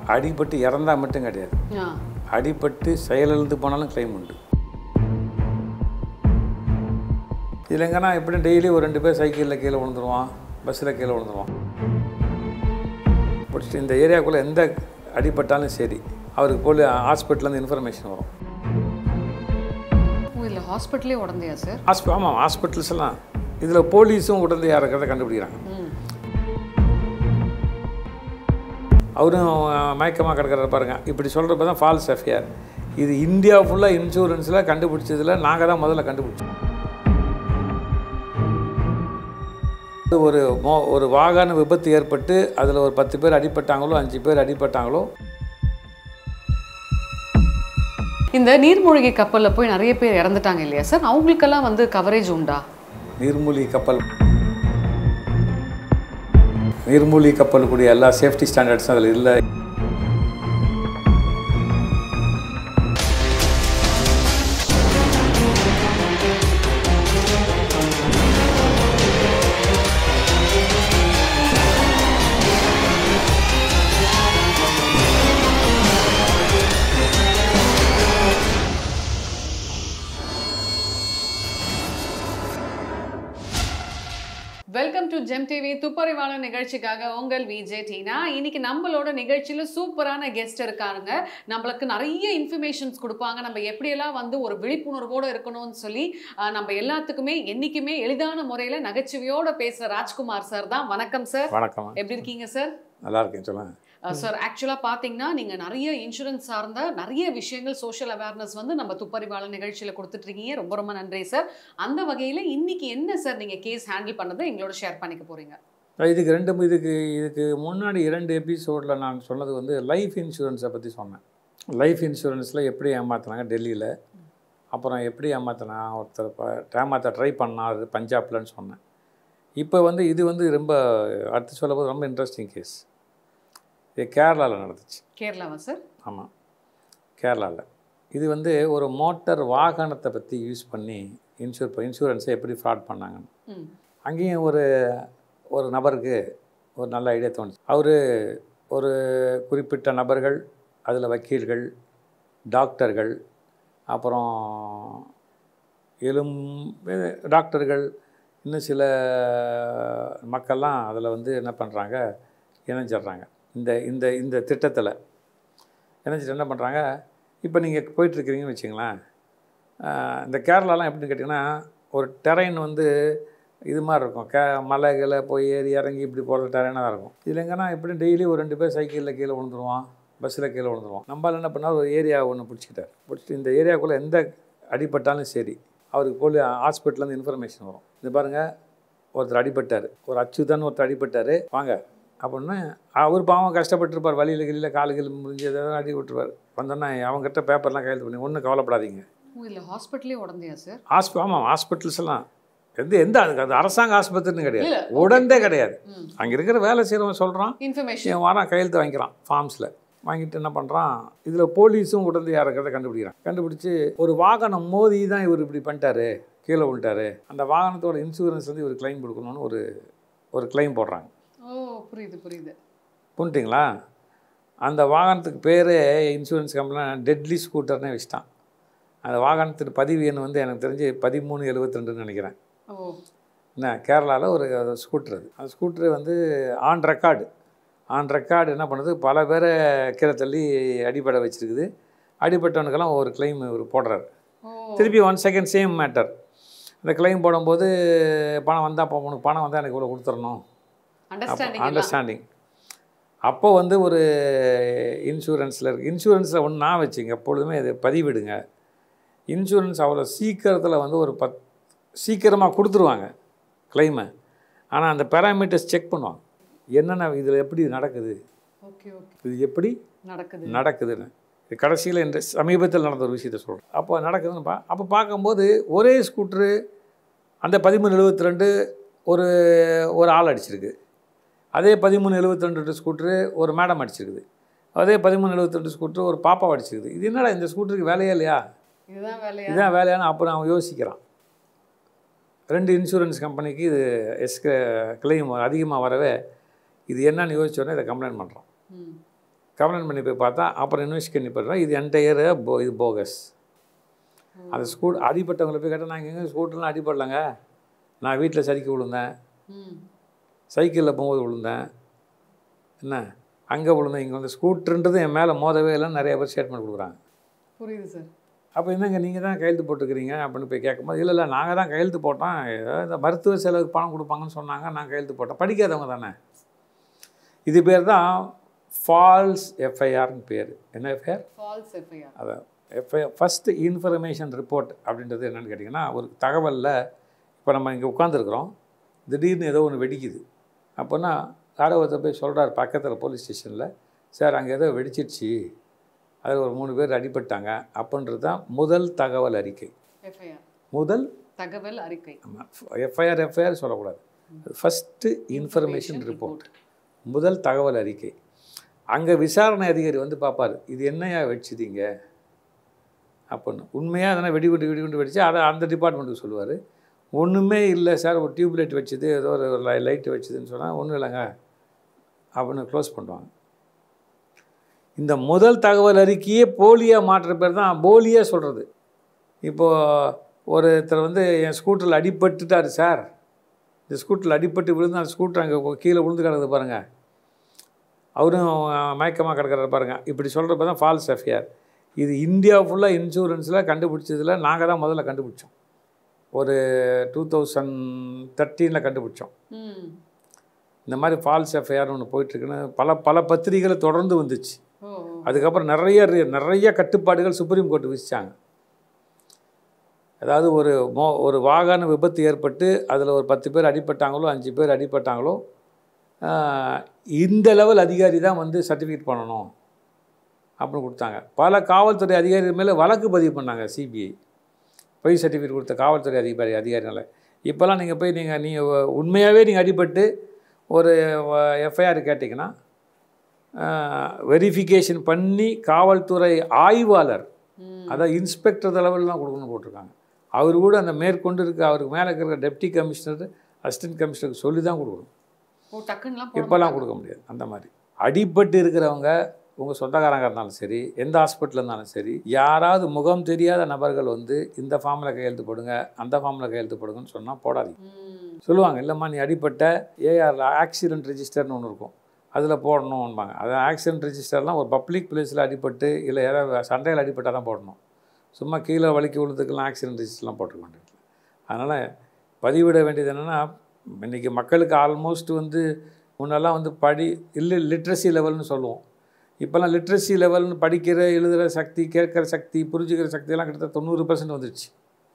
அடிபட்டு இறந்தா மட்டும் கிடையாது ஆ அடிபட்டு செயலிழந்து போனாலும் கிளைம் உண்டு இதில் எங்கன்னா எப்படி டெய்லி ஒரு ரெண்டு பேர் சைக்கிளில் கீழே விழுந்துருவான் பஸ்ஸில் கீழே விழுந்துருவான் பிடிச்சிட்டு இந்த ஏரியாக்குள்ளே எந்த அடிபட்டாலும் சரி அவருக்கு போய் ஹாஸ்பிட்டல்லேருந்து இன்ஃபர்மேஷன் வரும் ஓ இல்லை ஹாஸ்பிட்டலே உடந்தையா சார் ஹாஸ்பி ஆமாம் ஹாஸ்பிட்டல்ஸ் எல்லாம் இதில் போலீஸும் உடந்து யாருக்கிறத கண்டுபிடிக்கிறாங்க ம் அவரும் மயக்கமாக கிடக்கிறத பாருங்க இப்படி சொல்கிறப்ப தான் ஃபால்ஸ் எஃப்ஐஆர் இது இந்தியா ஃபுல்லாக இன்சூரன்ஸில் கண்டுபிடிச்சதில் நாங்கள் தான் முதல்ல கண்டுபிடிச்சோம் ஒரு மோ ஒரு வாகன விபத்து ஏற்பட்டு அதில் ஒரு பத்து பேர் அடிபட்டாங்களோ அஞ்சு பேர் அடிபட்டாங்களோ இந்த நீர்மூழ்கி கப்பல்ல போய் நிறைய பேர் இறந்துட்டாங்க இல்லையா சார் அவங்களுக்கெல்லாம் வந்து கவரேஜ் உண்டா நீர்மூழ்கி கப்பல் நீர்மூழ்கி கப்பலுக்குரிய எல்லா சேஃப்டி ஸ்டாண்டர்ட்ஸும் அதில் இல்லை வெல்கம் டு ஜெம் டிவி துப்பறிவாளர் நிகழ்ச்சிக்காக உங்கள் விஜே டீனா இன்னைக்கு நம்மளோட நிகழ்ச்சியில சூப்பரான கெஸ்ட் இருக்காங்க நம்மளுக்கு நிறைய இன்ஃபர்மேஷன்ஸ் கொடுப்பாங்க நம்ம எப்படியெல்லாம் வந்து ஒரு விழிப்புணர்வோடு இருக்கணும்னு சொல்லி ஆஹ், நம்ம எல்லாத்துக்குமே என்னைக்குமே எளிதான முறையில நகைச்சுவையோட பேசுற ராஜ்குமார் சார் தான் வணக்கம் சார் வணக்கம் எப்படி இருக்கீங்க சார் நல்லா இருக்கேன் சொல்லுங்கள் சார் ஆக்சுவலாக பார்த்தீங்கன்னா நீங்கள் நிறைய இன்சூரன்ஸ் சார்ந்த நிறைய விஷயங்கள் சோஷியல் அவேர்னஸ் வந்து நம்ம துப்பறிவாளர் நிகழ்ச்சியில் கொடுத்துட்ருக்கீங்க ரொம்ப ரொம்ப நன்றி சார் அந்த வகையில் இன்னைக்கு என்ன சார் நீங்கள் கேஸ் ஹேண்டில் பண்ணதை எங்களோட ஷேர் பண்ணிக்க போகிறீங்க இதுக்கு ரெண்டு இதுக்கு இதுக்கு முன்னாடி இரண்டு எபிசோடில் நான் சொன்னது வந்து லைஃப் இன்சூரன்ஸை பற்றி சொன்னேன் லைஃப் இன்சூரன்ஸில் எப்படி ஏமாற்றினாங்க டெல்லியில் அப்புறம் எப்படி ஏமாற்றினா ஒருத்தர் இப்போ ஏமாற்ற ட்ரை பண்ணார் பஞ்சாப்லன்னு சொன்னேன் இப்போ வந்து இது வந்து ரொம்ப அடுத்து சொல்லும்போது ரொம்ப இன்ட்ரெஸ்டிங் கேஸ் இது கேரளாவில் நடந்துச்சு கேரளாவா சார் ஆமாம் கேரளாவில் இது வந்து ஒரு மோட்டார் வாகனத்தை பற்றி யூஸ் பண்ணி இன்சூர் இன்சூரன்ஸை எப்படி ஃப்ராட் பண்ணாங்கன்னு ம் அங்கேயும் ஒரு ஒரு நபருக்கு ஒரு நல்ல ஐடியா தோணுச்சு அவர் ஒரு குறிப்பிட்ட நபர்கள் அதில் வக்கீல்கள் டாக்டர்கள் அப்புறம் எலும் டாக்டர்கள் இன்னும் சில மக்கள்லாம் அதில் வந்து என்ன பண்ணுறாங்க இணைஞ்சிடுறாங்க இந்த இந்த இந்த திட்டத்தில் இணைஞ்சிட்டு என்ன பண்ணுறாங்க இப்போ நீங்கள் போயிட்டுருக்கிறீங்கன்னு வச்சுங்களேன் ஆஹ் இந்த கேரளாலாம் எப்படின்னு கேட்டிங்கன்னா ஒரு டெரைன் வந்து இது மாதிரி இருக்கும் கே மலைகளை போய் ஏறி இறங்கி இப்படி போகிற டெரைனாக தான் இருக்கும் இதில் எங்கன்னா எப்படி டெய்லி ஒரு ரெண்டு பேர் சைக்கிளில் கீழே விழுந்துருவான் பஸ்ஸில் கீழே விழுந்துருவான் நம்மளால் என்ன பண்ணால் ஒரு ஏரியா ஒன்று பிடிச்சிக்கிட்டார் பிடிச்சிட்டு இந்த ஏரியாக்குள்ளே எந்த அடிபட்டாலும் சரி அவருக்கு போய் ஹாஸ்பிட்டல்லேருந்து இன்ஃபர்மேஷன் வரும் இது பாருங்கள் ஒருத்தர் அடிபட்டார் ஒரு அச்சுதான் ஒருத்தர் அடிபட்டார் வாங்க அப்படின்னு அவர் பாவம் கஷ்டப்பட்டிருப்பார் வழியில் கிளியில் காலு கிளி முடிஞ்சு ஏதாவது அடி விட்டுருவார் வந்தோன்னா அவங்ககிட்ட பேப்பர்லாம் கையெழுத்து பண்ணி ஒன்றும் கவலைப்படாதீங்க ஓ இல்லை ஹாஸ்பிட்டலே உடந்தையா சார் ஹாஸ்பி ஆமாம் ஹாஸ்பிட்டல்ஸ் எல்லாம் எந்த எந்த அதுக்கு அது அரசாங்க ஆஸ்பத்திரின்னு கிடையாது இல்ல, உடந்தே கிடையாது ம் அங்கே இருக்கிற வேலை செய்கிறவன் சொல்கிறான் இன்ஃபர்மேஷன் என் வாரம் கையெழுத்து வாங்கிக்கிறான் ஃபார்ம்ஸில் வாங்கிட்டு என்ன பண்ணுறான் இதில் போலீஸும் உடந்து யாருக்கிறத கண்டுபிடிக்கிறான் கண்டுபிடிச்சி ஒரு வாகனம் மோதி தான் இவர் இப்படி பண்ணிட்டாரு கீழே விழுட்டாரு அந்த வாகனத்தோட இன்சூரன்ஸ் வந்து இவர் கிளைம் கொடுக்கணும்னு ஒரு ஒரு கிளைம் போடுறாங்க ஓ புரியுது புரியுது புரிஞ்சுங்களா அந்த வாகனத்துக்கு பேரே இன்சூரன்ஸ் கம்பெனிலாம் டெட்லி ஸ்கூட்டர்னே வச்சுட்டான் அந்த வாகனத்துக்கு பதிவு எண் வந்து எனக்கு தெரிஞ்சு பதிமூணு எழுபத்தி ரெண்டுன்னு நினைக்கிறேன் ஓ என்ன கேரளாவில் ஒரு ஸ்கூட்டர் அது அந்த ஸ்கூட்டர் வந்து ஆன் ரெக்கார்டு ஆன் ரெக்கார்டு என்ன பண்ணுது பல பேரை கீழே தள்ளி அடிபட வச்சிருக்குது அடிபட்டவனுக்கெல்லாம் ஒரு கிளைம் இவர் போடுறாரு ஓ திருப்பி ஒன் செகண்ட் சேம் மேட்டர் அந்த கிளைம் போடும்போது பணம் வந்தால் அப்போ உனக்கு பணம் வந்தால் எனக்கு இவ்வளோ கொடுத்துடணும் அண்டர்ஸ்டாண்டிங் அண்டர்ஸ்டாண்டிங் அப்போ வந்து ஒரு இன்சூரன்ஸில் இருக்குது இன்சூரன்ஸில் ஒன்று நான் வச்சுங்க எப்பொழுதுமே இது பதிவிடுங்க இன்சூரன்ஸ் அவ்வளோ சீக்கிரத்தில் வந்து ஒரு பத் சீக்கிரமாக கொடுத்துருவாங்க கிளைமை ஆனால் அந்த பேராமீட்டர்ஸ் செக் பண்ணுவாங்க என்னென்ன இதில் எப்படி நடக்குது ஓகே ஓகே இது எப்படி நடக்குது நடக்குதுன்னு இது கடைசியில் இந்த சமீபத்தில் நடந்த ஒரு விஷயத்தை சொல்கிறேன் அப்போ நடக்குதுன்னு பா அப்போ பார்க்கும்போது ஒரே ஸ்கூட்ரு அந்த பதிமூணு எழுபத்தி ரெண்டு ஒரு ஒரு ஆள் அடிச்சிருக்கு அதே பதிமூணு எழுபத்தி ரெண்டு ஸ்கூட்ரு ஒரு மேடம் அடிச்சிருக்குது அதே பதிமூணு எழுபத்தி ரெண்டு ஸ்கூட்ரு ஒரு பாப்பா அடிச்சிருக்குது இது என்னடா இந்த ஸ்கூட்டருக்கு வேலையே இல்லையா இதுதான் வேலையா இதான் வேலையான்னு அப்புறம் அவன் யோசிக்கிறான் ரெண்டு இன்சூரன்ஸ் கம்பெனிக்கு இது எஸ்க கிளைம் அதிகமாக வரவே இது என்னன்னு யோசிச்சோடனே இதை கம்ப்ளைண்ட் பண்ணுறான் ம் கம்ப்ளைண்ட் பண்ணி போய் பார்த்தா அப்புறம் இன்வெஸ்ட் பண்ணி பார்த்தா இது என்டையர் போ இது போகஸ் அந்த ஸ்கூட் அடிப்பட்டவங்களை போய் கேட்டால் நாங்கள் எங்கே ஸ்கூட்டர்லாம் அடிப்படலைங்க நான் வீட்டில் சரிக்கு விழுந்தேன் ம் சைக்கிளில் போகும்போது விழுந்தேன் என்ன அங்கே விழுந்தேன் இங்கே வந்து ஸ்கூட்டருன்றது என் மேலே மோதவே இல்லைன்னு நிறைய பேர் ஸ்டேட்மெண்ட் கொடுக்குறாங்க புரியுது சார் அப்போ என்னங்க நீங்கள் தான் கையெழுத்து போட்டுக்கிறீங்க அப்படின்னு போய் கேட்கும்போது இல்லை இல்லை நாங்கள் தான் கையெழுத்து போட்டோம் ஏதோ இந்த மருத்துவ செலவுக்கு பணம் கொடுப்பாங்கன்னு சொன்னாங்க நான் கையெழுத்து போட்டேன் படிக்காதவங்க தானே இது பேர் தான் ஃபால்ஸ் எஃப்ஐஆர்னு பேர் என்ன எஃப்ஐஆர் ஃபால்ஸ் எஃப்ஐஆர் அதான் எஃப்ஐஆர் ஃபஸ்ட்டு இன்ஃபர்மேஷன் ரிப்போர்ட் அப்படின்றது என்னென்னு கேட்டிங்கன்னா ஒரு தகவலில் இப்போ நம்ம இங்கே உட்காந்துருக்குறோம் திடீர்னு ஏதோ ஒன்று வெடிக்குது அப்போனா யாரோ ஒருத்தர் போய் சொல்கிறார் பக்கத்தில் போலீஸ் ஸ்டேஷனில் சார் அங்கே ஏதோ வெடிச்சிருச்சு அதில் ஒரு மூணு பேர் அடிபட்டாங்க அப்படின்றது தான் முதல் தகவல் அறிக்கை எஃப்ஐஆர் முதல் தகவல் அறிக்கை எஃப்ஐஆர் எஃப்ஐஆர் சொல்லக்கூடாது ஃபஸ்ட்டு இன்ஃபர்மேஷன் ரிப்போர்ட் முதல் தகவல் அறிக்கை அங்கே விசாரணை அதிகாரி வந்து பார்ப்பார் இது என்னையா வெடிச்சுதீங்க அப்படின்னு உண்மையாக அதனால் வெடிகுண்டு வெடிகுண்டு வெடிச்சு அதை அந்த டிபார்ட்மெண்ட்டுக்கு சொல்லுவார் ஒன்றுமே இல்லை சார் ஒரு டியூப் லைட் வச்சுது ஏதோ ஒரு லைட்டு வச்சுதுன்னு சொன்னால் ஒன்றும் இல்லைங்க அப்படின்னு க்ளோஸ் பண்ணுவாங்க இந்த முதல் தகவல் அறிக்கையே போலியாக மாற்றுற பேர் தான் போலியாக சொல்கிறது இப்போது ஒருத்தர் வந்து என் ஸ்கூட்டரில் அடிபட்டுட்டார் சார் இந்த ஸ்கூட்டரில் அடிபட்டு விழுந்து அந்த ஸ்கூட்டர் அங்கே கீழே விழுந்து கிடக்குது பாருங்கள் அவரும் மயக்கமாக கிடக்கிறாரு பாருங்கள் இப்படி சொல்கிறப்ப தான் ஃபால்ஸ் எஃப்ஐஆர் இது இந்தியா ஃபுல்லாக இன்சூரன்ஸில் கண்டுபிடிச்சதில் நாங்கள் தான் முதல்ல கண்டுபிடிச்சோம் ஒரு டூ தௌசண்ட் தேர்ட்டீனில் கண்டுபிடிச்சோம் ம் இந்த மாதிரி ஃபால்ஸ் எஃப்ஐஆர்னு ஒன்று போயிட்டுருக்குன்னு பல பல பத்திரிகைகள் தொடர்ந்து வந்துச்சு ஓ அதுக்கப்புறம் நிறைய ரி- நிறைய கட்டுப்பாடுகள் சுப்ரீம் கோர்ட் விதிச்சாங்க அதாவது ஒரு மோ ஒரு வாகன விபத்து ஏற்பட்டு அதில் ஒரு பத்து பேர் அடிபட்டாங்களோ அஞ்சு பேர் அடிபட்டாங்களோ ஆஹ், இந்த லெவல் அதிகாரி தான் வந்து சர்டிஃபிகேட் பண்ணணும் அப்படின்னு கொடுத்தாங்க பல காவல்துறை அதிகாரிகள் மேலே வழக்கு பதிவு பண்ணாங்க சிபிஐ பொய் சர்டிஃபிகேட் கொடுத்த காவல்துறை அதிகாரி அதிகாரினால இப்போல்லாம் நீங்கள் போய் நீங்கள் நீங்கள் உண்மையாகவே நீங்கள் அடிபட்டு ஒரு எஃப்ஐஆர் கேட்டிங்கன்னா வெரிஃபிகேஷன் பண்ணி காவல்துறை ஆய்வாளர் ம் அதான் இன்ஸ்பெக்டர் லெவலில் தான் கொடுக்கணும்னு போட்டிருக்காங்க அவர் கூட அந்த மேற்கொண்டு இருக்க அவருக்கு மேலே இருக்கிற டெப்டி கமிஷனர் அசிஸ்டன்ட் கமிஷனருக்கு சொல்லி தான் கொடுக்கணும் ஓ டக்குன்னுலாம் போட இப்போல்லாம் மாட்டாங்க. கொடுக்க முடியாது அந்த மாதிரி அடிபட்டு இருக்கிறவங்க உங்கள் சொந்தக்காரங்க இருந்தாலும் சரி எந்த ஹாஸ்பிட்டலில் இருந்தாலும் சரி யாராவது முகம் தெரியாத நபர்கள் வந்து இந்த ஃபார்மில் கையெழுத்து போடுங்க அந்த ஃபார்மில் கையெழுத்து போடுங்கன்னு சொன்னால் போடாதீங்க ம் சொல்லுவாங்க இல்லைம்மா நீ அடிப்பட்ட ஏஆரில் ஆக்சிடென்ட் ரெஜிஸ்டர்னு ஒன்று இருக்கும் அதில் போடணும்பாங்க அது ஆக்சிடென்ட் ரெஜிஸ்டர்லாம் ஒரு பப்ளிக் பிளேஸில் அடிபட்டு இல்லை ஏதாவது சண்டையில் அடிபட்டால் தான் போடணும் சும்மா கீழே வலிக்கி விழுதுக்கெல்லாம் ஆக்சிடென்ட் ரெஜிஸ்டர்லாம் போட்டுக்க வேண்டியது அதனால் பதிவிட வேண்டியது என்னென்னா இன்றைக்கி மக்களுக்கு ஆல்மோஸ்ட் வந்து முன்னெல்லாம் வந்து படி இல்லை லிட்ரஸி லெவல்னு சொல்லுவோம் இப்போல்லாம் லிட்ரஸி லெவல்னு படிக்கிற எழுதுகிற சக்தி கேட்குற சக்தி புரிஞ்சுக்கிற சக்தியெல்லாம் கிட்டத்தட்ட தொண்ணூறு பர்சன்ட் வந்துடுச்சு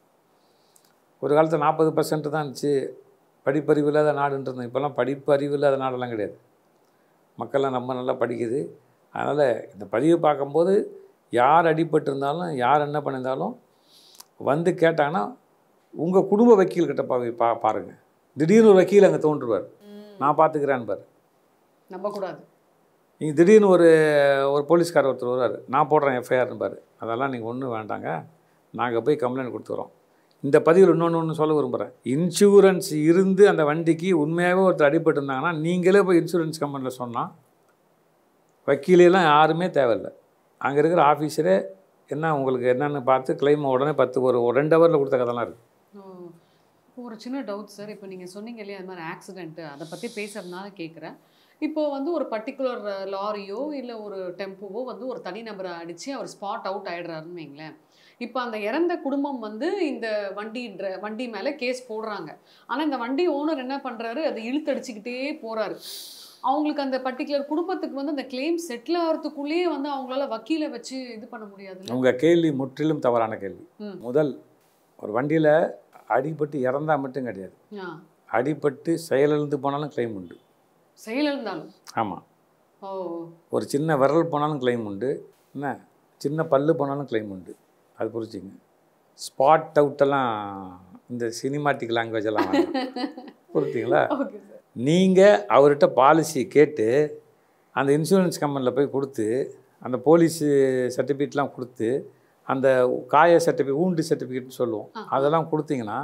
ஒரு காலத்தில் நாற்பது பர்சன்ட் தான் இருந்துச்சு படிப்பறிவு இல்லாத நாடுன்னு இருந்தோம் இப்போல்லாம் படிப்பறிவு இல்லாத நாடெல்லாம் கிடையாது மக்கள்லாம் ரொம்ப நல்லா படிக்குது அதனால் இந்த பதிவை பார்க்கும்போது யார் அடிபட்டிருந்தாலும் யார் என்ன பண்ணியிருந்தாலும் வந்து கேட்டாங்கன்னா உங்கள் குடும்ப வக்கீல்கிட்ட பா பா பாருங்கள் திடீர்னு ஒரு வக்கீல் அங்கே தோன்றுவார் ம் நான் பார்த்துக்கிறேன்னு பாரு நம்பக்கூடாது நீங்கள் திடீர்னு ஒரு ஒரு போலீஸ்கார் ஒருத்தர் வருவார் நான் போடுறேன் எஃப்ஐஆர்னு பாரு அதெல்லாம் நீங்கள் ஒன்றும் வேண்டாங்க நாங்கள் போய் கம்ப்ளைண்ட் கொடுத்துக்குறோம் இந்த பதிவில் இன்னொன்று ஒன்று சொல்ல விரும்புகிறேன் இன்சூரன்ஸ் இருந்து அந்த வண்டிக்கு உண்மையாகவே ஒருத்தர் அடிபட்டு இருந்தாங்கன்னா நீங்களே போய் இன்சூரன்ஸ் கம்பெனியில் சொன்னால் வக்கீலெல்லாம் யாருமே தேவையில்லை அங்கே இருக்கிற ஆஃபீஸரே என்ன உங்களுக்கு என்னென்னு பார்த்து கிளைம் உடனே பத்து ஒரு ஒரு ரெண்டு ஹவரில் கொடுத்த கதெல்லாம் இருக்குது ஓ. ஒரு சின்ன டவுட் சார் இப்போ நீங்கள் சொன்னீங்க இல்லையா அது மாதிரி ஆக்சிடென்ட்டு அதை பற்றி பேசுறதுனால கேட்குறேன் இப்போ வந்து ஒரு பர்டிகுலர் லாரியோ இல்லை ஒரு டெம்போவோ வந்து ஒரு தனிநபரை அடித்து அவர் ஸ்பாட் அவுட் ஆயிடுறாருன்னு வைங்களேன் இப்போ அந்த இறந்த குடும்பம் வந்து இந்த வண்டி dri- வண்டி மேலே கேஸ் போடுறாங்க ஆனால் இந்த வண்டி ஓனர் என்ன பண்ணுறாரு அதை இழுத்தடிச்சுக்கிட்டே போகிறாரு அவங்களுக்கு அந்த பர்டிகுலர் குடும்பத்துக்கு வந்து அந்த கிளைம் செட்டில் ஆகிறதுக்குள்ளேயே வந்து அவங்களால வக்கீலை வச்சு இது பண்ண முடியாதுல்ல உங்கள் கேள்வி முற்றிலும் தவறான கேள்வி ம். முதல் ஒரு வண்டியில் அடிபட்டு இறந்தா மட்டும் கிடையாது ஆ அடிபட்டு செயலிழந்து போனாலும் கிளைம் உண்டு செயல் இருந்தாலும் ஆமாம் ஓ ஒரு சின்ன விரல் போனாலும் கிளைம் உண்டு என்ன சின்ன பல்லு போனாலும் கிளைம் உண்டு அது புரிஞ்சுங்க ஸ்பாட் அவுட்டெல்லாம் இந்த சினிமாட்டிக் லாங்குவேஜ் எல்லாம் வேண்டாம். புரிஞ்சுங்களா ஓகே சார் நீங்கள் அவர்கிட்ட பாலிசி கேட்டு அந்த இன்சூரன்ஸ் கம்பெனியில் போய் கொடுத்து அந்த போலீஸ் சர்டிஃபிகேட்லாம் கொடுத்து அந்த காய சர்டிஃபிகேட் ஊண்டு சர்டிஃபிகேட்னு சொல்லுவோம் ஆ. அதெல்லாம் கொடுத்தீங்கன்னா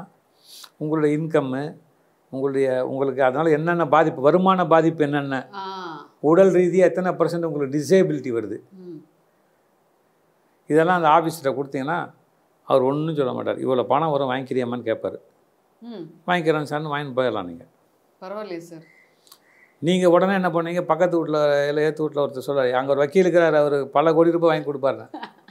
உங்களுடைய இன்கம்மு உங்களுடைய உங்களுக்கு அதனால் என்னென்ன பாதிப்பு வருமான பாதிப்பு என்னென்ன ஆ உடல் ரீதியாக எத்தனை பர்சன்ட் உங்களுக்கு டிசேபிலிட்டி வருது ம் இதெல்லாம் அந்த ஆஃபீஸில் கொடுத்தீங்கன்னா அவர் ஒன்றும் சொல்ல மாட்டார் இவ்வளோ பணம் வரும் வாங்கிக்கிறியாமான்னு கேட்பார் ம் வாங்கிக்கிறேன் சார்னு வாங்கிட்டு போயிடலாம் நீங்கள் பரவாயில்லையே சார் நீங்கள் உடனே என்ன பண்ணுவீங்க பக்கத்து வீட்டில் இல்லை ஏற்று வீட்டில் ஒருத்தர் சொல்கிறார் அங்கே ஒரு வக்கீல் இருக்கிறார் அவர் பல கோடி ரூபாய் வாங்கி கொடுப்பாரு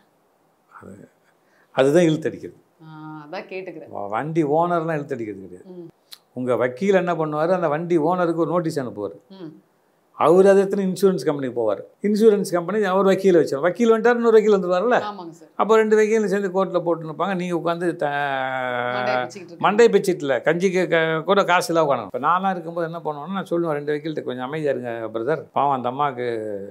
அது அதுதான் இழுத்தடிக்கிறது ஆ, அதான் கேட்டுக்கிறேன் வ- வண்டி ஓனர்லாம் இழுத்தடிக்கிறது கிடையாது ம் உங்கள் வக்கீல் என்ன பண்ணுவார் அந்த வண்டி ஓனருக்கு ஒரு நோட்டீஸ் அனுப்புவார் ம் அவர் அதை எடுத்துன்னு இன்சூரன்ஸ் கம்பெனிக்கு போவார் இன்சூரன்ஸ் கம்பெனி அவர் வக்கீல் வச்சார் வக்கீல் வந்துட்டார் இன்னொரு வக்கீல் வந்துருவார்ல ஆமாங்க சார் அப்போ ரெண்டு வக்கீலும் சேர்ந்து கோர்ட்டில் போட்டு நிற்பாங்க நீங்கள் உட்காந்து த மண்டையை பிச்சுக்கிட்டு இருக்கேன். மண்டை பிச்சிட்டில் கஞ்சிக்கு க கூட காசு இல்லாம உட்காந்து இப்போ நான்லாம் இருக்கும்போது என்ன பண்ணுவேன்னா நான் சொல்லுவேன் ரெண்டு வக்கீல்கிட்ட கொஞ்சம் அமைதியாக இருங்க பிரதர் பாவம் அந்த அம்மாவுக்கு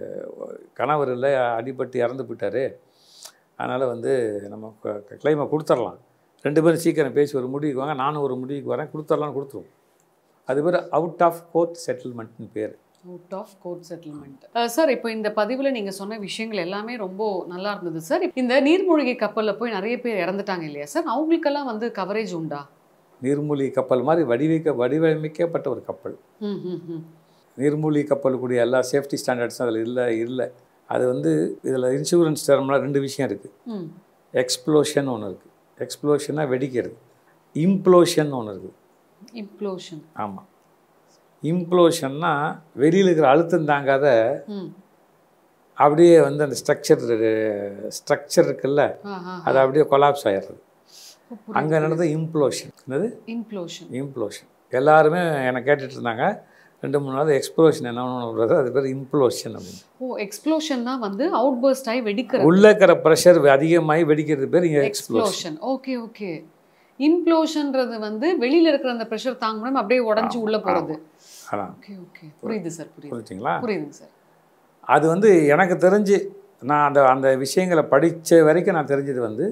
கணவர் இல்லை அடிபட்டு இறந்து போயிட்டாரு அதனால் வந்து நம்ம கிளைமை கொடுத்துடலாம் ரெண்டு பேரும் சீக்கிரம் பேசி ஒரு முடிவுக்கு வாங்க நானும் ஒரு முடிவுக்கு வரேன் கொடுத்துடலான்னு கொடுத்துருவோம் அது பேர் அவுட் ஆஃப் கோர்ட் செட்டில்மெண்ட்னு பேர் out of court settlement sir இப்போ இந்த பதிவில் நீங்கள் சொன்ன விஷயங்கள் எல்லாமே ரொம்ப நல்லா இருந்தது சார் இந்த நீர்மூழ்கி கப்பலில் போய் நிறைய பேர் இறந்துட்டாங்க இல்லையா சார் அவங்களுக்கெல்லாம் வந்து கவரேஜ் உண்டா நீர்மூழ்கி கப்பல் மாதிரி வடிவமைக்க வடிவமைக்கப்பட்ட ஒரு கப்பல் ம் ம் ம் நீர்மூழ்கி கப்பலுக்குரிய எல்லா சேஃப்டி ஸ்டாண்டர்ட்ஸும் அதில் இல்லை இல்லை அது வந்து இதில் இன்சூரன்ஸ் டேர்மில் ரெண்டு விஷயம் இருக்குது ம் எக்ஸ்ப்ளோஷன் ஒன்று இருக்குது எக்ஸ்ப்ளோஷன்னா வெடிக்கிறது இம்ப்ளோஷன் ஒன்று இருக்குது இம்ப்ளோஷன் ஆமாம் இம்ப்ளோஷன்னா வெளியில் இருக்கிற அழுத்தம் தாங்காத ம் அப்படியே வந்து அந்த ஸ்ட்ரக்சர் ஸ்ட்ரக்சர் இருக்குல்ல ஆஹா அது அப்படியே கொலாப்ஸ் ஆயிடுறது அங்கே நடந்தது இம்ப்ளோஷன் என்னது இம்ப்ளோஷன் இம்ப்ளோஷன் எல்லாருமே என்னை கேட்டுட்டு இருந்தாங்க ரெண்டு மூணு நாள் எக்ஸ்ப்ளோஷன் என்ன பண்ணுறது அது பேர் இம்ப்ளோஷன் அப்படின்னு ஓ எக்ஸ்ப்ளோஷன் தான் வந்து அவுட் பர்ஸ்ட் ஆகி வெடிக்கிறது உள்ள இருக்கிற ப்ரெஷர் அதிகமாகி வெடிக்கிறது பேர் இங்கே எக்ஸ்ப்ளோஷன் எக்ஸ்ப்ளோஷன் ஓகே ஓகே இம்ப்ளோஷன்ன்றது வந்து வெளியில இருக்கிற அந்த ப்ரெஷர் தாங்க முடியாம அப்படியே உடஞ்சி உள்ள போறது அதான் ஓகே ஓகே புரியுது சார் புரியுது புரிஞ்சுங்களா புரியுதுங்க சார் அது வந்து எனக்கு தெரிஞ்சு நான் அந்த அந்த விஷயங்களை படித்த வரைக்கும் நான் தெரிஞ்சது வந்து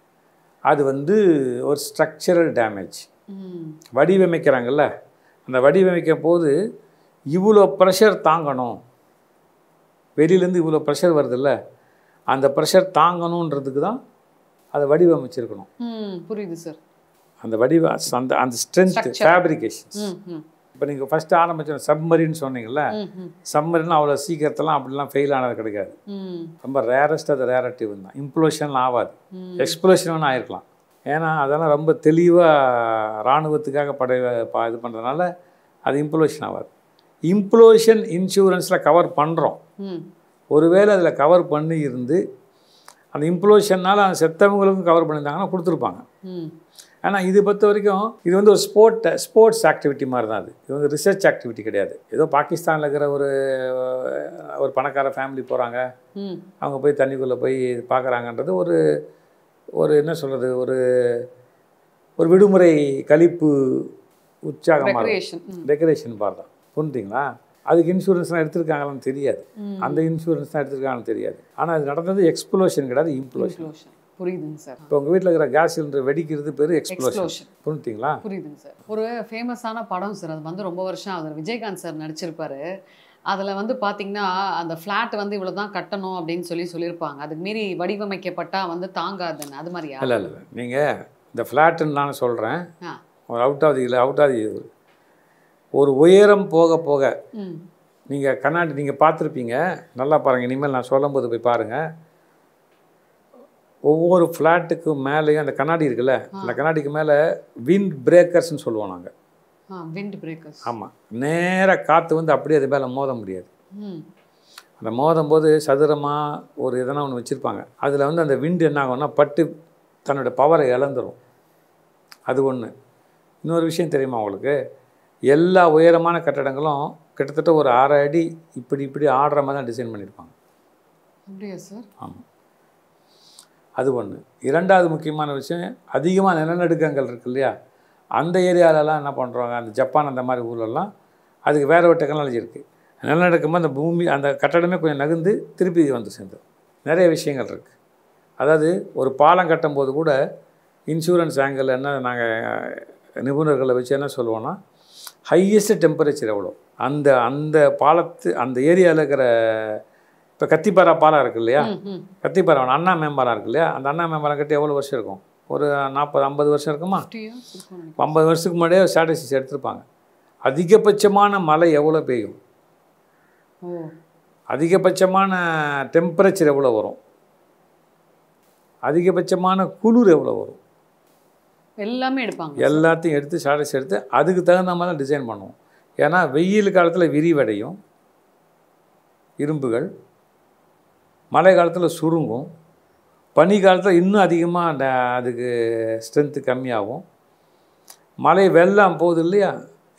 அது வந்து ஒரு ஸ்ட்ரக்சரல் டேமேஜ் ம் வடிவமைக்கிறாங்கல்ல அந்த வடிவமைக்கும் போது இவ்வளோ ப்ரெஷர் தாங்கணும் வெளியிலேருந்து இவ்வளோ ப்ரெஷர் வருதுல்ல அந்த ப்ரெஷர் தாங்கணுன்றதுக்கு தான் அதை வடிவமைச்சிருக்கணும் ம் புரியுது சார் அந்த வடிவ அந்த அந்த ஸ்ட்ரென்த் Structure. ஃபேப்ரிகேஷன்ஸ் ம் ம் இப்போ நீங்கள் ஃபஸ்ட்டு ஆரம்பிச்ச சப்மரின்னு சொன்னீங்கல்ல ம் ம் சம்மரின் அவ்வளோ சீக்கிரத்தெல்லாம் அப்படிலாம் ஃபெயில் ஆனது கிடைக்காது ம் ரொம்ப ரேரஸ்ட் அது ரேரட்டிவ் தான் இம்ப்ளோஷன்லாம் ஆகாது ம். எக்ஸ்ப்ளோஷன் வேணால் ஆயிருக்கலாம் ஏன்னா அதெல்லாம் ரொம்ப தெளிவாக இராணுவத்துக்காக படை ப- இது பண்ணுறதுனால அது இம்ப்ளோஷன் ஆகாது இம்ப்ளோஷன் இன்சூரன்ஸில் கவர் பண்ணுறோம் ம் ஒருவேளை அதில் கவர் பண்ணி இருந்து அந்த இம்ப்ளோஷன்னால் அந்த செத்தவங்களுக்கும் கவர் பண்ணியிருந்தாங்கன்னா கொடுத்துருப்பாங்க ம் ஆனால் இது பொறுத்த வரைக்கும் இது வந்து ஒரு ஸ்போர்ட் ஸ்போர்ட்ஸ் ஆக்டிவிட்டி மாதிரி தான் அது இது வந்து ரிசர்ச் ஆக்டிவிட்டி கிடையாது ஏதோ பாகிஸ்தானில் இருக்கிற ஒரு ஒரு பணக்கார ஃபேமிலி போகிறாங்க ம் அவங்க போய் தண்ணிக்குள்ளே போய் பார்க்குறாங்கன்றது ஒரு ஒரு என்ன சொல்கிறது ஒரு ஒரு விடுமுறை கழிப்பு உற்சாகமாக ரெக்ரியேஷன் ம் டெக்கரேஷன் பார் தான் புரிஞ்சுங்களா அதுக்கு இன்சூரன்ஸ்லாம் எடுத்திருக்காங்களான்னு தெரியாது ம். அந்த இன்சூரன்ஸ் தான் எடுத்திருக்காங்கன்னு தெரியாது ஆனால் அது நடந்தது எக்ஸ்ப்ளோஷன் கிடையாது இம்ப்ளோஷன் எக்ஸ்ப்ளோஷன் புரியுதுங்க சார் இப்போ உங்கள் வீட்டில் இருக்கிற கேஸ் சிலிண்டர் வெடிக்கிறது பேர் எக்ஸ்ப்ளோஷன் எக்ஸ்ப்ளோஷன் புரிஞ்சுங்களா புரியுதுங்க சார் ஒரு ஃபேமஸான படம் சார் அது வந்து ரொம்ப வருஷம் அதில் விஜயகாந்த் சார் நடிச்சிருப்பாரு அதில் வந்து பார்த்தீங்கன்னா அந்த ஃப்ளாட் வந்து இவ்வளோ தான் கட்டணும் அப்படின்னு சொல்லி சொல்லியிருப்பாங்க அதுக்கு மீறி வடிவமைக்கப்பட்டா வந்து தாங்காதுன்னு அது மாதிரியா இல்லை இல்லை இல்லை நீங்கள் இந்த ஃப்ளாட்டுன்னு நான் சொல்கிறேன் ஆ ஒரு அவுட் ஆஃப் தி இல்லை அவுட் ஆஃப் தி ஒரு உயரம் போக போக ம் நீங்கள் கண்ணாடி நீங்கள் பார்த்துருப்பீங்க நல்லா பாருங்கள் இனிமேல் நான் சொல்லும்போது போய் பாருங்கள் ஒவ்வொரு ஃப்ளாட்டுக்கு மேலேயும் அந்த கண்ணாடி இருக்குல்ல அந்த கண்ணாடிக்கு மேலே விண்ட் பிரேக்கர்ஸ்னு சொல்லுவோம் நாங்கள் ஆ விண்ட் பிரேக்கர்ஸ் ஆமாம் நேராக காற்று வந்து அப்படியே அது மேலே மோத முடியாது ம் அந்த மோதும் போது சதுரமாக ஒரு எதனா ஒன்று வச்சுருப்பாங்க அதில் வந்து அந்த விண்டு என்ன ஆகும்னா பட்டு தன்னோட பவரை இழந்துரும் அது ஒன்று இன்னொரு விஷயம் தெரியுமா உங்களுக்கு எல்லா உயரமான கட்டடங்களும் கிட்டத்தட்ட ஒரு அரை அடி இப்படி இப்படி ஆடுற மாதிரி தான் டிசைன் பண்ணியிருப்பாங்க அப்படியா சார் ஆமாம் அது ஒன்று இரண்டாவது முக்கியமான விஷயம் அதிகமாக நிலநடுக்கங்கள் இருக்கு இல்லையா அந்த ஏரியாலலாம் என்ன பண்ணுறாங்க அந்த ஜப்பான் அந்த மாதிரி ஊர்லலாம் அதுக்கு வேற ஒரு டெக்னாலஜி இருக்குது நிலநடுக்கம் அந்த பூமி அந்த கட்டடமே கொஞ்சம் நகர்ந்து திருப்பி வந்து சேர்ந்துடும் நிறைய விஷயங்கள் இருக்குது அதாவது ஒரு பாலம் கட்டும்போது கூட இன்சூரன்ஸ் ஆங்கிள் என்ன நாங்கள் நிபுணர்களை வச்சு என்ன சொல்லுவோன்னா ஹையஸ்ட் டெம்பரேச்சர் எவ்வளோ அந்த அந்த பாலத்து அந்த ஏரியாவில் இருக்கிற இப்போ கத்திப்பாரா பாலம் இருக்கு இல்லையா ம் ம் கத்திப்பாறை அண்ணா மேம்பாலம் இருக்கு இல்லையா அந்த அண்ணா மேம்பாலம் கட்டி எவ்வளோ வருஷம் இருக்கும் ஒரு நாற்பது ஐம்பது வருஷம் இருக்குமா ஃபிஃப்டி இயர்ஸ் இருக்கும்னு நினைக்கிறேன். ஐம்பது வருஷத்துக்கு முன்னாடியே ஸ்ட்ராட்டஜிஸ் எடுத்திருப்பாங்க அதிகபட்சமான மழை எவ்வளோ பெய்யும் ஓ அதிகபட்சமான டெம்பரேச்சர் எவ்வளோ வரும் அதிகபட்சமான குளிர் எவ்வளோ வரும் எல்லாமே எடுப்பாங்க எல்லாத்தையும் எடுத்து ஸ்டாட்டஸ் எடுத்து அதுக்கு தகுந்த மாதிரி தான் டிசைன் பண்ணுவோம் ஏன்னா வெயில் காலத்தில் விரிவடையும் இரும்புகள் மழை காலத்தில் சுருங்கும் பனி காலத்தில் இன்னும் அதிகமாக அந்த அதுக்கு ஸ்ட்ரென்த்து கம்மியாகும் மழை வெள்ளம் போகுது இல்லையா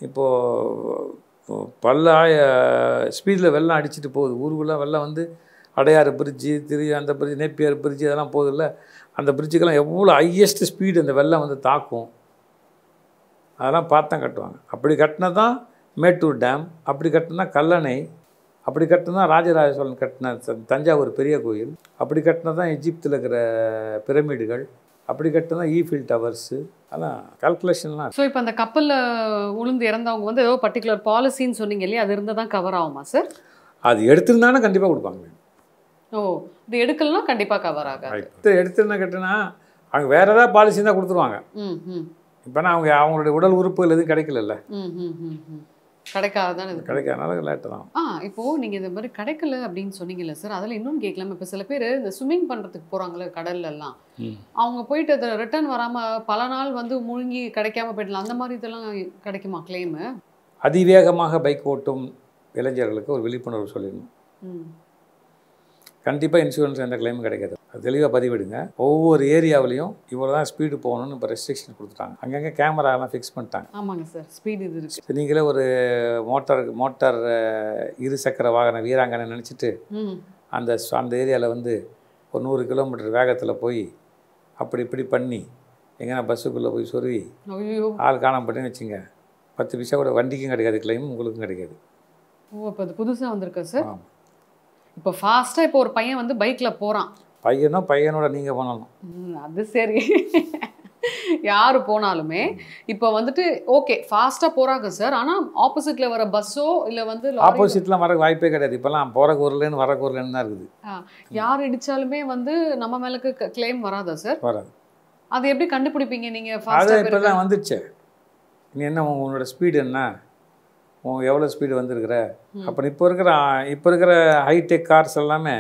இப்போது பல்லாய ஸ்பீடில் வெள்ளம் அடிச்சிட்டு போகுது ஊருக்குள்ளே வெள்ளம் வந்து அடையாறு பிரிட்ஜு திரு அந்த பிரிட்ஜ் நேப்பியார் பிரிட்ஜு அதெல்லாம் போகுதுல்ல அந்த பிரிட்ஜுக்கெல்லாம் எவ்வளோ ஹையஸ்ட் ஸ்பீடு அந்த வெள்ளம் வந்து தாக்கும் அதெல்லாம் பார்த்து தான் கட்டுவாங்க அப்படி கட்டினா தான் மேட்டூர் டேம் அப்படி கட்டினா கல்லணை அப்படி கட்டினா ராஜராஜ சோழன் கட்டின த- தஞ்சாவூர் பெரிய கோயில் அப்படி கட்டினா தான் எஜிப்தில் இருக்கிற பிரமிடுகள் அப்படி கட்டினா ஈஃபில் டவர்ஸு அதெல்லாம் கால்குலேஷன்லாம் ஸோ இப்போ அந்த கப்பலில் உளுந்து இறந்தவங்க வந்து ஏதோ பர்டிகுலர் பாலிசின்னு சொன்னீங்க இல்லையா அது இருந்தால் தான் கவர் ஆகுமா சார் அது எடுத்திருந்தானே கண்டிப்பாக கொடுப்பாங்க ஓ இது எடுக்கலனா கண்டிப்பாக கவர் ஆகாது எடுத்து எடுத்துருந்தா கட்டினா அவங்க வேறு ஏதாவது பாலிசி தான் கொடுத்துருவாங்க ம் ம் இப்போனா அவங்க அவங்களுடைய உடல் உறுப்புகள் எதுவும் கிடைக்கலல்ல ம் ம் ம் ம் கிடைக்காதான் இது கிடைக்காதனால லேட்டு தான் ஆ இப்போ நீங்க இந்த மாதிரி கிடைக்கல அப்படின்னு சொன்னீங்கல்ல சார் அதில் இன்னும் கேட்கலாம் இப்போ சில பேர் இந்த ஸ்விம்மிங் பண்றதுக்கு போறாங்கல்ல கடல்ல எல்லாம் ம். அவங்க போயிட்டு அதை ரிட்டர்ன் வராம பல நாள் வந்து முழுங்கி கிடைக்காம போயிடலாம் அந்த மாதிரி இதெல்லாம் கிடைக்குமா கிளைம் அதிவேகமாக பைக் ஓட்டும் இளைஞர்களுக்கு ஒரு விழிப்புணர்வு சொல்லிடணும் ம் கண்டிப்பாக இன்சூரன்ஸ் எந்த கிளைமும் கிடைக்காது அது தெளிவாக பதிவிடுங்க ஒவ்வொரு ஏரியாவிலையும் இவ்வளோ தான் ஸ்பீடு போகணும்னு இப்போ ரெஸ்ட்ரிக்ஷன் கொடுத்துட்டாங்க அங்கங்கே கேமராலாம் ஃபிக்ஸ் பண்ணிட்டாங்க ஆமாங்க சார் ஸ்பீட் இது இருக்கு இப்போ நீங்களே ஒரு மோட்டார் மோட்டார் அஹ், இரு சக்கர வாகன வீராங்கனை நினச்சிட்டு ம் அந்த ச- அந்த ஏரியாவில் வந்து ஒரு நூறு கிலோமீட்டர் வேகத்தில் போய் அப்படி இப்படி பண்ணி எங்கன்னா பஸ்ஸுக்குள்ளே போய் சொருவி ஐயோ ஆள் காணாம போட்டேன்னு வச்சுங்க பத்து பைசா கூட வண்டிக்கும் கிடைக்காது கிளைம் உங்களுக்கும் கிடைக்காது ஓ இப்போ அது புதுசா வந்திருக்கா சார் ஆமாம் இப்போ ஃபாஸ்ட்டாக இப்போ ஒரு பையன் வந்து பைக்ல போறான் பையனோ பையனோட நீங்கள் பண்ணணும் ம், அது சரி யார் போனாலுமே இப்போ வந்துட்டு ஓகே ஃபாஸ்ட்டாக போறாங்க சார் ஆனா ஆப்போசிட்ல வர பஸ்ஸோ இல்லை வந்து lorry- ஆப்போசிட்லாம் வர வாய்ப்பே கிடையாது இப்போல்லாம் போகிற ஊர்லேருந்து வர ஊர்லேருந்து தான் இருக்குது யார் இடிச்சாலுமே வந்து நம்ம மேலுக்கு கிளைம் வராதா சார் வராது அது எப்படி கண்டுபிடிப்பீங்க நீங்க அது ஃபாஸ்ட்டாக இப்போ தான் வந்துடுச்சே நீ என்ன உன் உன்னோட ஸ்பீடு என்ன உன் எவ்வளோ ஸ்பீடு வந்திருக்கிற ம். அப்போ இப்போ இருக்கிற இப்போ இருக்கிற ஹைடெக் கார்ஸ் எல்லாமே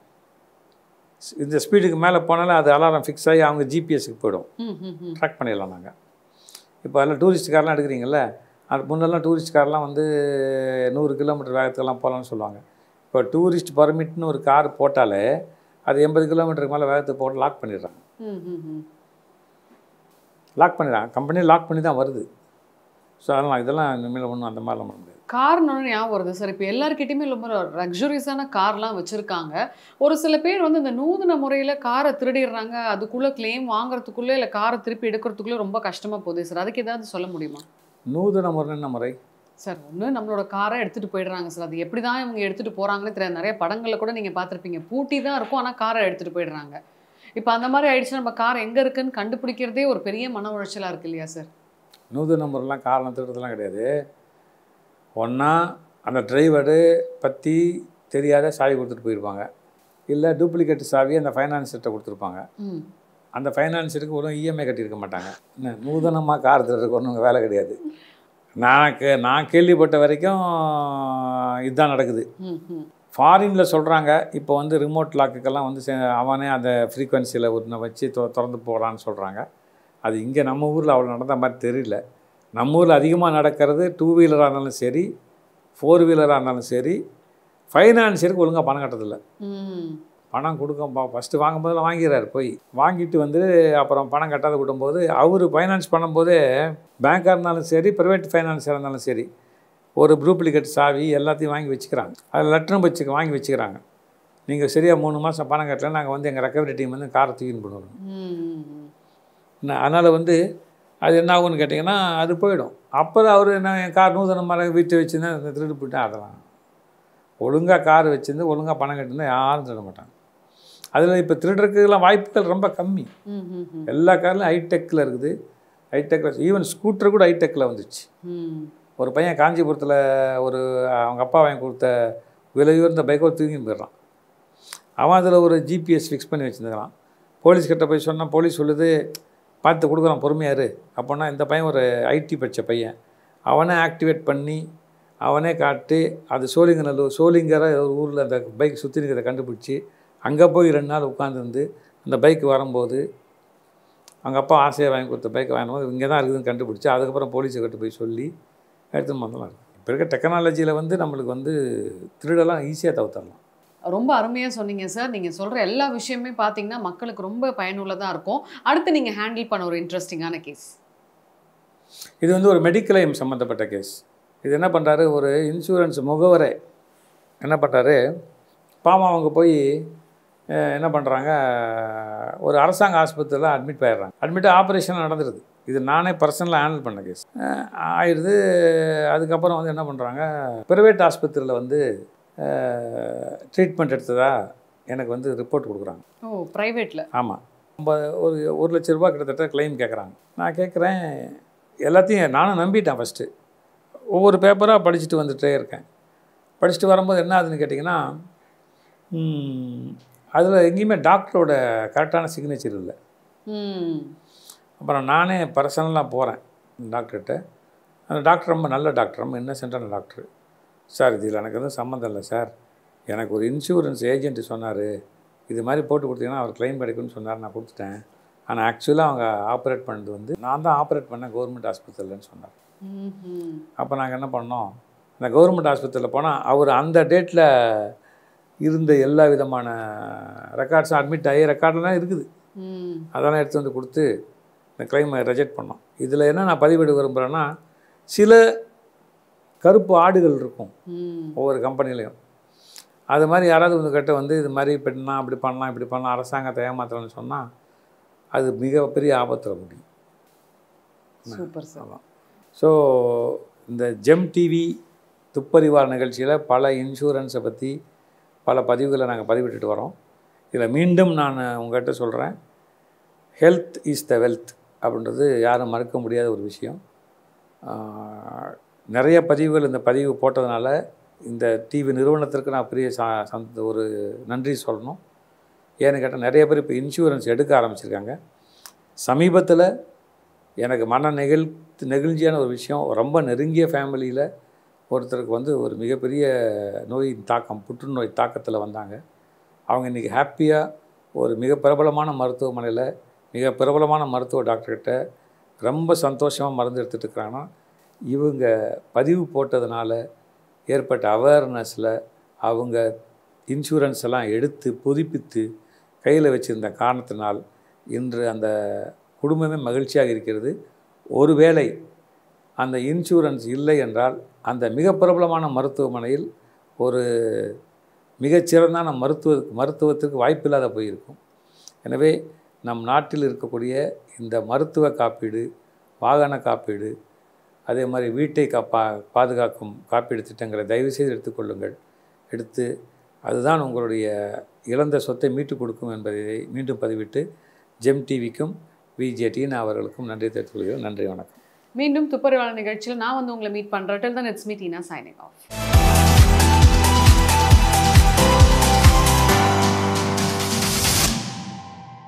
ஸ்- இந்த ஸ்பீடுக்கு மேலே போனாலும் அது அலாரம் ஃபிக்ஸ் ஆகி அவங்க ஜிபிஎஸ்க்கு போயிடும் ம் ம் ம் ட்ராக் பண்ணிடலாம் நாங்கள் இப்போ அதில் டூரிஸ்ட் கார்லாம் எடுக்கிறீங்கல்ல அது முன்னெல்லாம் டூரிஸ்ட் கார்லாம் வந்து நூறு கிலோமீட்டர் வேகத்துக்கெல்லாம் போகலான்னு சொல்லுவாங்க இப்போ டூரிஸ்ட் பர்மிட்னு ஒரு கார் போட்டாலே அது எண்பது கிலோமீட்டருக்கு மேலே வேகத்துக்கு போட்டு லாக் பண்ணிடுறாங்க ம் ம் ம் லாக் பண்ணிடுறாங்க கம்பெனி லாக் பண்ணி தான் வருது ஸோ அதெல்லாம் இதெல்லாம் இனிமேல் ஒன்றும் அந்த மாதிரிலாம் பண்ண முடியாது கார்னு ஞாபகம் வருது சார் இப்போ எல்லாருக்கிட்டையுமே ரொம்ப லக்ஸுரியஸான கார்லாம் வச்சுருக்காங்க ஒரு சில பேர் வந்து இந்த நூதன முறையில் காரை திருடிடுறாங்க அதுக்குள்ளே கிளைம் வாங்குறதுக்குள்ளே இல்லை காரை திருப்பி எடுக்கிறதுக்குள்ளே ரொம்ப கஷ்டமாக போகுது சார் அதுக்கு ஏதாவது சொல்ல முடியுமா நூதன முறை என்ன முறை சார் ஒன்று நம்மளோட காரை எடுத்துகிட்டு போயிடுறாங்க சார் அது எப்படி தான் இவங்க எடுத்துகிட்டு போகிறாங்கன்னு தெரியாது நிறைய படங்களில் கூட நீங்கள் பார்த்துருப்பீங்க பூட்டி தான் இருக்கும் ஆனால் காரை எடுத்துகிட்டு போயிடுறாங்க இப்போ அந்த மாதிரி ஆயிடுச்சுன்னா நம்ம கார் எங்கே இருக்குன்னு கண்டுபிடிக்கிறதே ஒரு பெரிய மன உளைச்சலாக இருக்கு இல்லையா சார் நூதன முறைலாம் காரணம் திருடுறதுலாம் கிடையாது ஒன்றா அந்த டிரைவரு பற்றி தெரியாத சாவி கொடுத்துட்டு போயிருப்பாங்க இல்லை டூப்ளிகேட் சாவி அந்த ஃபைனான்சர்கிட்ட கொடுத்துருப்பாங்க ம் அந்த ஃபைனான்சருக்கு ஒன்றும் இஎம்ஐ கட்டியிருக்க மாட்டாங்க என்ன நூதனமாக கார் திருடுறதுக்கு ஒன்றும் வேலை கிடையாது நான் கே நான் கேள்விப்பட்ட வரைக்கும் இதுதான் நடக்குது ம் ம் ஃபாரினில் சொல்கிறாங்க இப்போ வந்து ரிமோட் லாக்குக்கெல்லாம் வந்து சே- அவனே அந்த ஃப்ரீக்வன்சியில் ஒன்று வச்சு தொ திறந்து போகிறான்னு சொல்கிறாங்க அது இங்கே நம்ம ஊரில் அவ்வளோ நடந்த மாதிரி தெரியல நம்ம ஊரில் அதிகமாக நடக்கிறது டூ வீலராக இருந்தாலும் சரி ஃபோர் வீலராக இருந்தாலும் சரி ஃபைனான்சியருக்கு ஒழுங்காக பணம் கட்டுறதில்ல ம் பணம் கொடுக்க ஃபஸ்ட்டு வாங்கும்போதெல்லாம் வாங்கிடுறாரு போய் வாங்கிட்டு வந்து அப்புறம் பணம் கட்டாத விடும்போது அவர் ஃபைனான்ஸ் பண்ணும்போதே பேங்காக இருந்தாலும் சரி ப்ரைவேட் ஃபைனான்ஸாக இருந்தாலும் சரி ஒரு டூப்ளிகேட் சாவி எல்லாத்தையும் வாங்கி வச்சுக்கிறாங்க அதில் லெட்டரும் வச்சுக்க வாங்கி வச்சுக்கிறாங்க நீங்கள் சரியாக மூணு மாதம் பணம் கட்டல நாங்கள் வந்து எங்கள் ரெக்கவரி டீம் வந்து காரை தூக்கின்னு போடுவோம் ம் அதனால் வந்து அது என்ன ஆகும்னு கேட்டிங்கன்னா அது போயிடும் அப்போ அவர் என்ன என் கார் நூதன மரம் வீட்டை வச்சுருந்தேன் திருடு போயிட்டேன் அதெல்லாம் ஒழுங்காக கார் வச்சுருந்து ஒழுங்காக பணம் கட்டிருந்தா யாரும் திருட மாட்டாங்க அதில் இப்போ திருடுறதுக்கெல்லாம் வாய்ப்புகள் ரொம்ப கம்மி ம் ம் ம் எல்லா கார்லையும் ஹைடெக்கில் இருக்குது ஹைடெக்கில் ஈவன் ஸ்கூட்டர் கூட ஹைடெக்கில் வந்துச்சு ம் ஒரு பையன் காஞ்சிபுரத்தில் ஒரு அவங்க அப்பா வாங்கி கொடுத்த விலையுயர்ந்த பைக்கை தூக்கின்னு போயிடுறான் அவன் அதில் ஒரு ஜிபிஎஸ் ஃபிக்ஸ் பண்ணி வச்சுருந்துக்கிறான் போலீஸ் கிட்ட போய் சொன்னால் போலீஸ் சொல்லுது பார்த்து கொடுக்குறான் பொறுமையாரு அப்போனா இந்த பையன் ஒரு ஐடி படித்த பையன் அவனை ஆக்டிவேட் பண்ணி அவனே காட்டி அது சோழிங்கநல்லூர் சோழிங்கரை ஒரு ஊரில் அந்த பைக் சுற்றி இருக்கிறத கண்டுபிடிச்சி அங்கே போய் ரெண்டு நாள் உட்காந்துருந்து அந்த பைக் வரும்போது அவங்க அப்பா ஆசையாக வாங்கி கொடுத்த பைக்கை வாங்கும்போது இங்கே தான் இருக்குதுன்னு கண்டுபிடிச்சி அதுக்கப்புறம் போலீஸை கட்டு போய் சொல்லி எடுத்துன்னு வந்தலாம் இருக்கு இப்போ இருக்க டெக்னாலஜியில் வந்து நம்மளுக்கு வந்து திருடெல்லாம் ஈஸியாக தவிர்த்தரலாம் ரொம்ப அருமையாக சொன்னீங்க சார் நீங்கள் சொல்கிற எல்லா விஷயமே பார்த்தீங்கன்னா மக்களுக்கு ரொம்ப பயனுள்ளதாக இருக்கும் அடுத்து நீங்கள் ஹேண்டில் பண்ண ஒரு இன்ட்ரெஸ்டிங்கான கேஸ் இது வந்து ஒரு மெடிக்கல் எய்ம் சம்மந்தப்பட்ட கேஸ் இது என்ன பண்ணுறாரு ஒரு இன்சூரன்ஸ் முகவரே என்ன பண்ணுறாரு பாவம் அவங்க போய் அஹ், என்ன பண்ணுறாங்க ஒரு அரசாங்க ஆஸ்பத்திரியில் அட்மிட் ஆயிடுறாங்க அட்மிட் ஆப்ரேஷன் நடந்துடுது இது நானே பர்சனலாக ஹேண்டில் பண்ண கேஸ் ஆயிடுது அதுக்கப்புறம் வந்து என்ன பண்ணுறாங்க ப்ரைவேட் ஆஸ்பத்திரியில் வந்து ட்ரீட்மெண்ட் எடுத்ததா எனக்கு வந்து ரிப்போர்ட் கொடுக்குறாங்க ஓ ப்ரைவேட்டில் ஆமாம் நம்ம ஒரு ஒரு லட்ச ரூபா கிட்டத்தட்ட க்ளைம் கேட்குறாங்க நான் கேட்குறேன் எல்லாத்தையும் நானும் நம்பிட்டேன் ஃபஸ்ட்டு ஒவ்வொரு பேப்பராக படிச்சுட்டு வந்துட்டே இருக்கேன் படிச்சுட்டு வரும்போது என்ன ஆகுதுன்னு கேட்டிங்கன்னா அதில் எங்கேயுமே டாக்டரோட கரெக்டான சிக்னேச்சர் இல்லை ம் அப்புறம் நானே பர்சனலாக போகிறேன் டாக்டர்கிட்ட அந்த டாக்டர் ரொம்ப நல்ல டாக்டர் ரொம்ப இன்னசென்ட்டான டாக்டர் சார் இதில் எனக்கு எதுவும் சம்மந்தம் இல்லை சார் எனக்கு ஒரு இன்சூரன்ஸ் ஏஜென்ட் சொன்னார் இது மாதிரி போட்டு கொடுத்தீங்கன்னா அவர் க்ளைம் கிடைக்கும்னு சொன்னார் நான் கொடுத்துட்டேன் ஆனால் ஆக்சுவலாக அவங்க ஆப்ரேட் பண்ணது வந்து நான் தான் ஆப்ரேட் பண்ணேன் கவர்மெண்ட் ஹாஸ்பிட்டல்லன்னு சொன்னார் ம்ஹும். அப்போ நாங்கள் என்ன பண்ணோம் அந்த கவர்மெண்ட் ஹாஸ்பிட்டலில் போனால் அவர் அந்த டேட்டில் இருந்த எல்லா விதமான ரெக்கார்ட்ஸும் அட்மிட் ஆகி ரெக்கார்டெலாம் இருக்குது ம் அதெல்லாம் எடுத்து வந்து கொடுத்து இந்த கிளைமை ரிஜெக்ட் பண்ணோம் இதில் என்ன நான் பதிவிட விரும்புகிறேன்னா சில கருப்பு ஆடுகள் இருக்கும் ம் ஒவ்வொரு கம்பெனிலையும் அது மாதிரி யாராவது வந்து கிட்ட வந்து இது மாதிரி பண்ணலாம் அப்படி பண்ணலாம் இப்படி பண்ணலாம் அரசாங்கத்தை ஏமாத்தலாம்னு சொன்னால் அது மிகப்பெரிய ஆபத்தில் முடியும் சூப்பர் சார் ஆமாம் ஸோ இந்த ஜெம் டிவி துப்பறிவார் நிகழ்ச்சியில் பல இன்சூரன்ஸை பற்றி பல பதிவுகளை நாங்கள் பதிவிட்டுட்டு வரோம் இதில் மீண்டும் நான் உங்கள்கிட்ட சொல்கிறேன் ஹெல்த் இஸ் த வெல்த் அப்படின்றது யாரும் மறுக்க முடியாத ஒரு விஷயம் ஆஹ், நிறைய பதிவுகள் இந்த பதிவு போட்டதுனால இந்த டிவி நிறுவனத்திற்கு நான் பெரிய சா சந்த ஒரு நன்றி சொல்லணும் ஏன்னு கேட்டால் நிறைய பேர் இப்போ இன்சூரன்ஸ் எடுக்க ஆரம்பிச்சிருக்காங்க சமீபத்தில் எனக்கு மன நெகிழ் நெகிழ்ச்சியான ஒரு விஷயம் ரொம்ப நெருங்கிய ஃபேமிலியில் ஒருத்தருக்கு வந்து ஒரு மிகப்பெரிய நோயின் தாக்கம் புற்றுநோய் தாக்கத்தில் வந்தாங்க அவங்க இன்றைக்கி ஹாப்பியாக ஒரு மிக பிரபலமான மருத்துவமனையில் மிக பிரபலமான மருத்துவ டாக்டர்கிட்ட ரொம்ப சந்தோஷமாக மருந்து எடுத்துகிட்டு இருக்கிறாங்கன்னா இவங்க பதிவு போட்டதுனால ஏற்பட்ட அவேர்னஸில் அவங்க இன்சூரன்ஸ் எல்லாம் எடுத்து புதுப்பித்து கையில் வச்சுருந்த காரணத்தினால் இன்று அந்த குடும்பமே மகிழ்ச்சியாக இருக்கிறது ஒருவேளை அந்த இன்சூரன்ஸ் இல்லை என்றால் அந்த மிக பிரபலமான மருத்துவமனையில் ஒரு மிகச்சிறந்தான மருத்துவ மருத்துவத்திற்கு வாய்ப்பில்லாத போயிருக்கும் எனவே நம் நாட்டில் இருக்கக்கூடிய இந்த மருத்துவ காப்பீடு வாகன காப்பீடு அதே மாதிரி வீட்டை காப்பா பாதுகாக்கும் காப்பீடு திட்டங்களை தயவுசெய்து எடுத்துக்கொள்ளுங்கள் எடுத்து அதுதான் உங்களுடைய இழந்த சொத்தை மீட்டுக் கொடுக்கும் என்பதை மீண்டும் பதிவிட்டு ஜெம் டிவிக்கும் விஜே டீனா அவர்களுக்கும் நன்றி தெரிவித்துக் கொள்கிறேன் நன்றி வணக்கம் மீண்டும் துப்பறிவாளர் நிகழ்ச்சியில் நான் வந்து உங்களை மீட் பண்ணுறேன் till then it's me Tina signing of